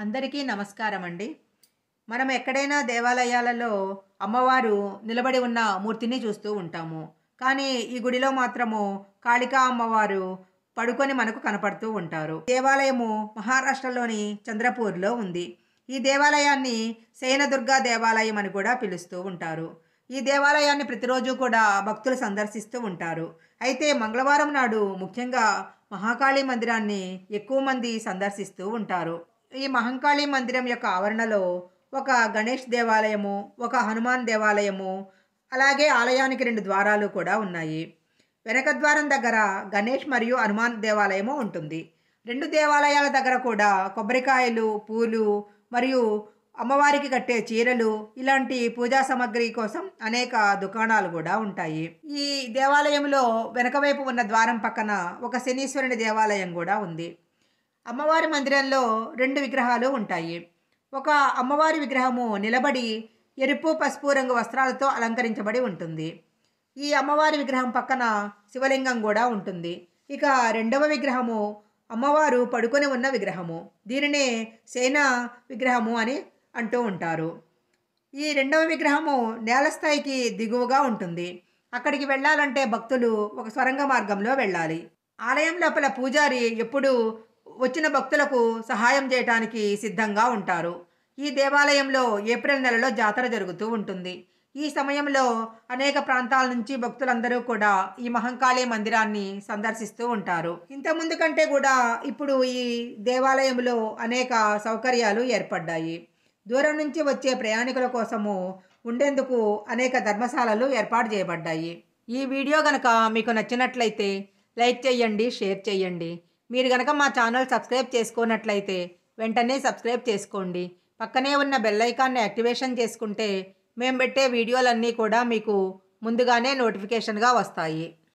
అందరికీ నమస్కారం అండి మనం ఎక్కడైనా దేవాలయాలలో అమ్మవారు నిలబడి ఉన్న మూర్తిని చూస్తూ ఉంటాము కానీ ఈ గుడిలో మాత్రము కాళికా అమ్మవారు పడుకొని మనకు కనపడుతూ ఉంటారు దేవాలయము మహారాష్ట్రలోని చంద్రపూర్లో ఉంది ఈ దేవాలయాన్ని సేనదుర్గా దేవాలయం అని కూడా పిలుస్తూ ఉంటారు ఈ దేవాలయాన్ని ప్రతిరోజు కూడా భక్తులు సందర్శిస్తూ ఉంటారు అయితే మంగళవారం నాడు ముఖ్యంగా మహాకాళి మందిరాన్ని ఎక్కువ మంది సందర్శిస్తూ ఉంటారు ఈ మహంకాళి మందిరం యొక్క ఆవరణలో ఒక గణేష్ దేవాలయము ఒక హనుమాన్ దేవాలయము అలాగే ఆలయానికి రెండు ద్వారాలు కూడా ఉన్నాయి వెనక ద్వారం దగ్గర గణేష్ మరియు హనుమాన్ దేవాలయము ఉంటుంది రెండు దేవాలయాల దగ్గర కూడా కొబ్బరికాయలు పూలు మరియు అమ్మవారికి కట్టే చీరలు ఇలాంటి పూజా సామాగ్రి కోసం అనేక దుకాణాలు కూడా ఉంటాయి ఈ దేవాలయంలో వెనక వైపు ఉన్న ద్వారం పక్కన ఒక శనీశ్వరుని దేవాలయం కూడా ఉంది అమ్మవారి మందిరంలో రెండు విగ్రహాలు ఉంటాయి ఒక అమ్మవారి విగ్రహము నిలబడి ఎరుపు పసుపు రంగు వస్త్రాలతో అలంకరించబడి ఉంటుంది ఈ అమ్మవారి విగ్రహం పక్కన శివలింగం కూడా ఉంటుంది ఇక రెండవ విగ్రహము అమ్మవారు పడుకొని ఉన్న విగ్రహము దీనినే సేనా విగ్రహము అని అంటూ ఉంటారు ఈ రెండవ విగ్రహము నేల స్థాయికి దిగువగా ఉంటుంది అక్కడికి వెళ్ళాలంటే భక్తులు ఒక స్వరంగ మార్గంలో వెళ్ళాలి ఆలయం లోపల పూజారి ఎప్పుడు వచ్చిన భక్తులకు సహాయం చేయడానికి సిద్ధంగా ఉంటారు ఈ దేవాలయంలో ఏప్రిల్ నెలలో జాతర జరుగుతూ ఉంటుంది ఈ సమయంలో అనేక ప్రాంతాల నుంచి భక్తులందరూ కూడా ఈ మహంకాళి మందిరాన్ని సందర్శిస్తూ ఉంటారు ఇంతకుముందు కంటే కూడా ఇప్పుడు ఈ దేవాలయంలో అనేక సౌకర్యాలు ఏర్పడ్డాయి దూరం నుంచి వచ్చే ప్రయాణికుల కోసము ఉండేందుకు అనేక ధర్మశాలలు ఏర్పాటు చేయబడ్డాయి ఈ వీడియో గనక మీకు నచ్చినట్లయితే లైక్ చేయండి షేర్ చేయండి మీరు గనక మా ఛానల్ సబ్స్క్రైబ్ చేసుకున్నట్లయితే వెంటనే సబ్స్క్రైబ్ చేసుకోండి పక్కనే ఉన్న బెల్ ఐకాన్ని యాక్టివేషన్ చేసుకుంటే మేము పెట్టే వీడియోలన్నీ కూడా మీకు ముందుగానే నోటిఫికేషన్గా వస్తాయి